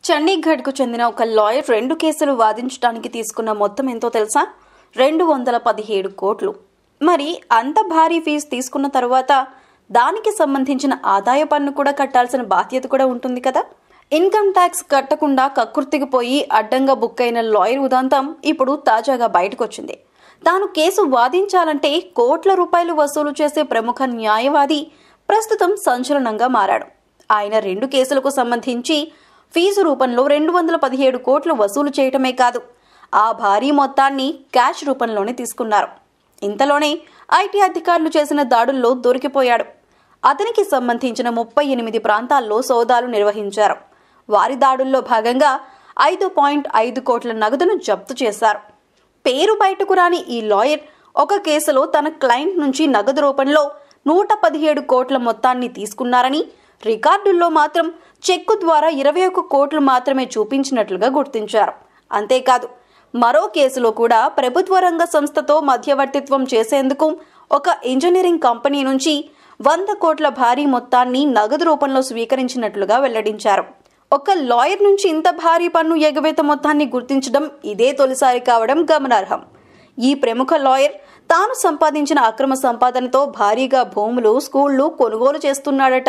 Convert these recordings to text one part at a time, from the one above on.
చండీగఢ్కు చెందిన ఒక లాయర్ రెండు కేసులు వాదించడానికి తీసుకున్న మొత్తం ఎంతో తెలుసా రెండు వందల పదిహేడు కోట్లు మరి అంత భారీ ఫీజు తీసుకున్న తరువాత దానికి సంబంధించిన ఆదాయ పన్ను కూడా కట్టాల్సిన బాధ్యత కూడా ఉంటుంది కదా ఇన్కమ్ ట్యాక్స్ కట్టకుండా కక్కుర్తికి పోయి అడ్డంగా బుక్ అయిన లాయర్ ఉదాంతం ఇప్పుడు తాజాగా బయటకొచ్చింది తాను కేసు వాదించాలంటే కోట్ల రూపాయలు వసూలు చేసే ప్రముఖ న్యాయవాది ప్రస్తుతం సంచలనంగా మారాడు ఆయన రెండు కేసులకు సంబంధించి ఫీజు రూపంలో రెండు వందల పదిహేడు కోట్లు వసూలు చేయటమే కాదు ఆ భారీ మొత్తాన్ని క్యాష్ రూపంలోనే తీసుకున్నారు ఇంతలోనే ఐటీ అధికారులు చేసిన దాడుల్లో దొరికిపోయాడు అతనికి సంబంధించిన ముప్పై ఎనిమిది ప్రాంతాల్లో సోదాలు నిర్వహించారు వారి దాడుల్లో భాగంగా ఐదు పాయింట్ ఐదు కోట్ల నగదును జప్తు చేశారు పేరు బయటకు రాని ఈ లాయర్ ఒక కేసులో తన క్లయింట్ నుంచి నగదు రూపంలో నూట పదిహేడు కోట్ల మొత్తాన్ని తీసుకున్నారని రికార్డుల్లో మాత్రం చెక్కు ద్వారా ఇరవై ఒక్క కోట్లు మాత్రమే చూపించినట్లుగా గుర్తించారు అంతేకాదు మరో కేసులో కూడా ప్రభుత్వ రంగ సంస్థతో మధ్యవర్తిత్వం చేసేందుకు ఒక ఇంజనీరింగ్ కంపెనీ నుంచి వంద కోట్ల భారీ మొత్తాన్ని నగదు రూపంలో స్వీకరించినట్లుగా వెల్లడించారు ఒక లాయర్ నుంచి ఇంత భారీ పన్ను ఎగవేత మొత్తాన్ని గుర్తించడం ఇదే తొలిసారి కావడం గమనార్హం ఈ ప్రముఖ లాయర్ తాను సంపాదించిన అక్రమ సంపాదనతో భారీగా భూములు స్కూళ్లు కొనుగోలు చేస్తున్నాడట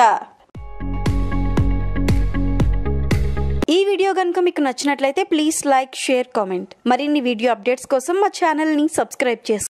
ఈ వీడియో కనుక మీకు నచ్చినట్లయితే ప్లీజ్ లైక్ షేర్ కామెంట్ మరిన్ని వీడియో అప్డేట్స్ కోసం మా ఛానల్ని సబ్స్క్రైబ్ చేసుకోండి